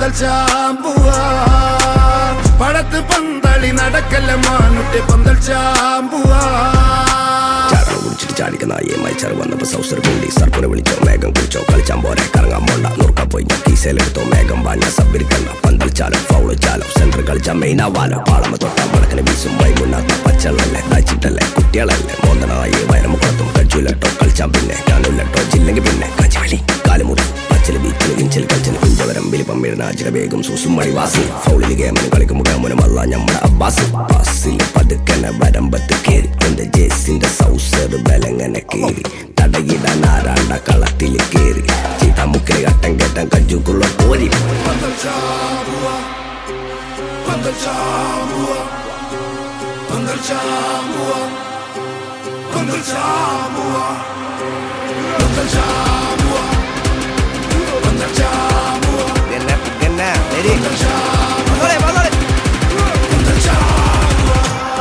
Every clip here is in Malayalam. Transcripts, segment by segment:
പന്തൽ ചാമ്പുവാ പടത്ത് പന്തളി നടക്കല്ല മാനുട്ടി പന്തൽ ചാമ്പുവാ ചാടാൻ കുടിച്ചിട്ട് ചാടിക്കുന്ന നായെ മൈച്ചാർ വന്നപ്പോ സൗസർ കൂടി സർപ്പുനെ വിളിച്ചോ മേഘം കുടിച്ചോ കളിച്ചാൻ പോരെ കറങ്ങാൻ പോണ്ട നുറുക്ക പോയി ഞാൻ കീസയിലെടുത്തോ മേഘം പാഞ്ഞ സബ്ബിരിക്കണ്ട പന്തൽ ചാലം ഫൗള് ചാലം സെന്റർ കളിച്ച മെയിനാവാലോ പാളമ തൊട്ട മുടക്കിന് വീസും വൈകുന്നാത്ത പച്ചളല്ലേ തച്ചിട്ടല്ലേ കുട്ടികളല്ലേ മോന്തനായി വയറമുഖത്തും കജുലട്ടോ കളിച്ചാൻ പിന്നെ ഞാനുല്ലട്ടോ ജില്ലെങ്കിൽ പിന്നെ കജവലി കാലുമുറി പച്ചല് ബീച്ചിൽ ഇഞ്ചിൽ കളിച്ചിന് കുഞ്ചവരം വലിപ്പം വീഴനാചിര വേഗം സൂസും മണിവാസി ഫൗളിൽ ഗെയിമിന് കളിക്കുമ്പോൾ ഗമനമല്ല നമ്മുടെ അബ്ബാസ് ബസ്സിൽ പതുക്കനെ വരമ്പത്ത് കേറി എന്റെ ജേസിന്റെ സൗസർ ബലങ്ങനെ കേറി തടയിടാൻ ആരാണ്ട കളത്തിൽ കേറി ചീട്ടാമുക്കിൽ കട്ടം കേട്ടം കജുക്കുള്ള കോരി പന്തൽ ചാമ്പുവാ പന്തൽ ചാമ്പുവാ പന്തൽ ചാമ്പുവാ പന്തൽ ചാമ്പുവാ പന്തൽ ചാമ്പുവാ പന്തൽ ചാമ്പുവാ പന്തൽ ചാമ്പുവാ പന്തൽ ചാമ്പുവാ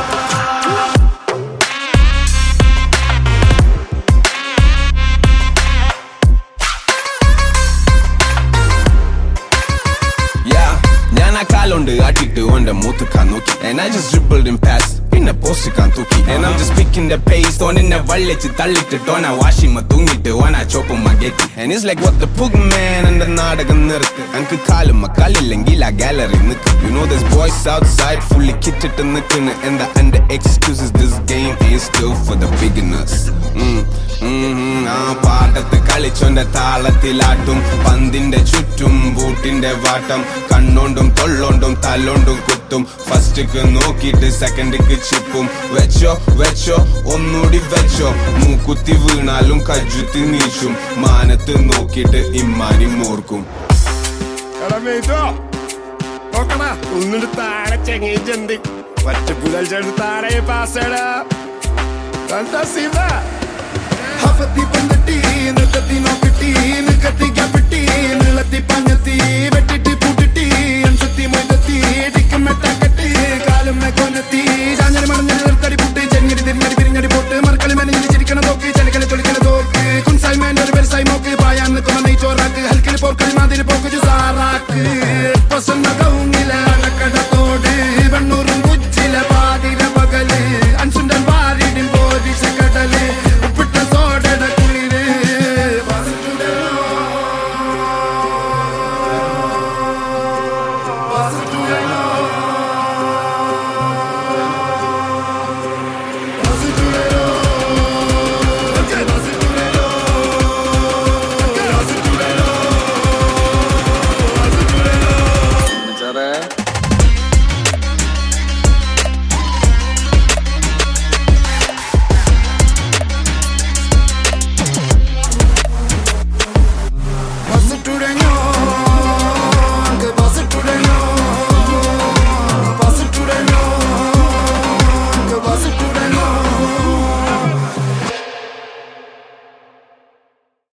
Yeah, ഞാൻ ആ കാലുണ്ട് ആട്ടിട്ട് ഓന്റെ മൂത്തുക്കാൻ നോക്കി And I just dribbled in past പിന്നെ പോസ്റ്റിക്കാൻ തൂക്കി And I'm just picking the pace ഓനെന്നെ വള്ളിച്ച് തള്ളിട്ടിട്ട് ഓന വാഷിമ തൂങ്ങിട്ട് ഓന ചോപ്പുമ്മ ഗെറ്റി And it's like what the pug man എന്റെ നാടകം നിർത്ത് എനിക്ക് കാലുമ്മ കല്ലില്ലെങ്കിൽ ആ ഗാലറി നിക്ക് You know there's boys outside fully കിറ്റിട്ട് നിൽക്കുന്നു എന്താ എന്റെ excuses this game ain't still for the beginners mm, mm, mm, ആ പാട്ടത്ത് കളിച്ചോന്റെ താളത്തിലാട്ടും പന്തിന്റെ ചുറ്റും ബൂട്ടിന്റെ വാട്ടം കണ്ണോണ്ടും തൊള്ളോണ്ടും തല്ലോണ്ടും കുത്തും ഫസ്റ്റ്ക്ക് നോക്കിയിട്ട് സെക്കൻഡിക്ക് ചിപ്പും വെച്ചോ വെച്ചോ ഒന്നുകൂടി വെച്ചോ മൂക്കുത്തി വീണാലും കജുത്തി നീച്ചും മാനത്ത് നോക്കിയിട്ട് ഇമ്മാനി മോർക്കും നോക്കണ ഒന്നിട്ട് താഴെ ചെങ്ങിയിട്ടുണ്ട് ഒറ്റ പുതൽ താഴെ പാസ്സേടാ എന്താ ശിവ ഹഫത്തി പന്തട്ടി നിക്കത്തി നോക്കട്ടി നിക്കത്തി ഗ്യാപ്പിട്ടി നീളത്തി പഞ്ഞത്തി വെട്ടിട്ടി പൂട്ടിട്ടി അൻസത്തി മൊയ്തത്തി ടിക്കും മെട്ടാക്കട്ടി കാലും കൊന്നെത്തി ചാഞ്ഞരി മണഞ്ഞ നിർത്തടി